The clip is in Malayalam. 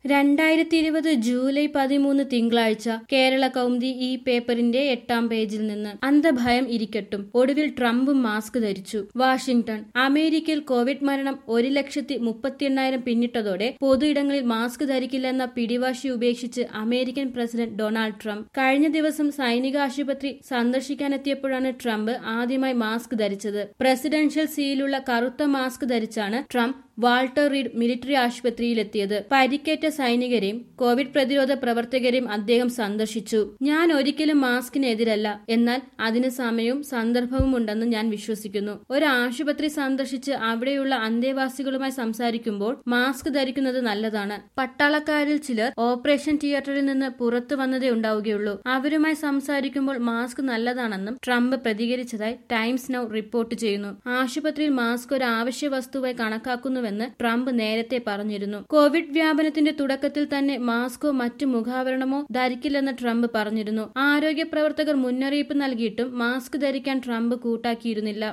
രണ്ടായിരത്തി ഇരുപത് ജൂലൈ പതിമൂന്ന് തിങ്കളാഴ്ച കേരള കൗമുദി ഈ പേപ്പറിന്റെ എട്ടാം പേജിൽ നിന്ന് അന്ധഭയം ഇരിക്കട്ടും ഒടുവിൽ ട്രംപ് മാസ്ക് ധരിച്ചു വാഷിംഗ്ടൺ അമേരിക്കയിൽ കോവിഡ് മരണം ഒരു ലക്ഷത്തി മുപ്പത്തി എണ്ണായിരം പിന്നിട്ടതോടെ പൊതു ഇടങ്ങളിൽ മാസ്ക് ധരിക്കില്ലെന്ന പിടിവാശി ഉപേക്ഷിച്ച് അമേരിക്കൻ പ്രസിഡന്റ് ഡൊണാൾഡ് ട്രംപ് കഴിഞ്ഞ ദിവസം സൈനിക ആശുപത്രി സന്ദർശിക്കാനെത്തിയപ്പോഴാണ് ട്രംപ് ആദ്യമായി മാസ്ക് ധരിച്ചത് പ്രസിഡൻഷ്യൽ സീലുള്ള കറുത്ത മാസ്ക് ധരിച്ചാണ് ട്രംപ് വാൾട്ടർ റീഡ് മിലിറ്ററി ആശുപത്രിയിലെത്തിയത് പരിക്കേറ്റ സൈനികരെയും കോവിഡ് പ്രതിരോധ പ്രവർത്തകരെയും അദ്ദേഹം സന്ദർശിച്ചു ഞാൻ ഒരിക്കലും മാസ്കിനെതിരല്ല എന്നാൽ അതിന് സമയവും സന്ദർഭവും ഉണ്ടെന്ന് ഞാൻ വിശ്വസിക്കുന്നു ഒരു ആശുപത്രി സന്ദർശിച്ച് അവിടെയുള്ള അന്തേവാസികളുമായി സംസാരിക്കുമ്പോൾ മാസ്ക് ധരിക്കുന്നത് നല്ലതാണ് പട്ടാളക്കാരിൽ ചിലർ ഓപ്പറേഷൻ തിയേറ്ററിൽ നിന്ന് പുറത്തു വന്നതേ ഉണ്ടാവുകയുള്ളൂ അവരുമായി സംസാരിക്കുമ്പോൾ മാസ്ക് നല്ലതാണെന്നും ട്രംപ് പ്രതികരിച്ചതായി ടൈംസ് നൌ റിപ്പോർട്ട് ചെയ്യുന്നു ആശുപത്രിയിൽ മാസ്ക് ഒരു ആവശ്യ വസ്തുവായി കണക്കാക്കുന്നുവെന്ന് ട്രംപ് നേരത്തെ പറഞ്ഞിരുന്നു കോവിഡ് വ്യാപനത്തിന്റെ തുടക്കത്തിൽ തന്നെ മാസ്കോ മറ്റു മുഖാവരണമോ ധരിക്കില്ലെന്ന് ട്രംപ് പറഞ്ഞിരുന്നു ആരോഗ്യ പ്രവർത്തകർ മുന്നറിയിപ്പ് നൽകിയിട്ടും മാസ്ക് ധരിക്കാൻ ട്രംപ് കൂട്ടാക്കിയിരുന്നില്ല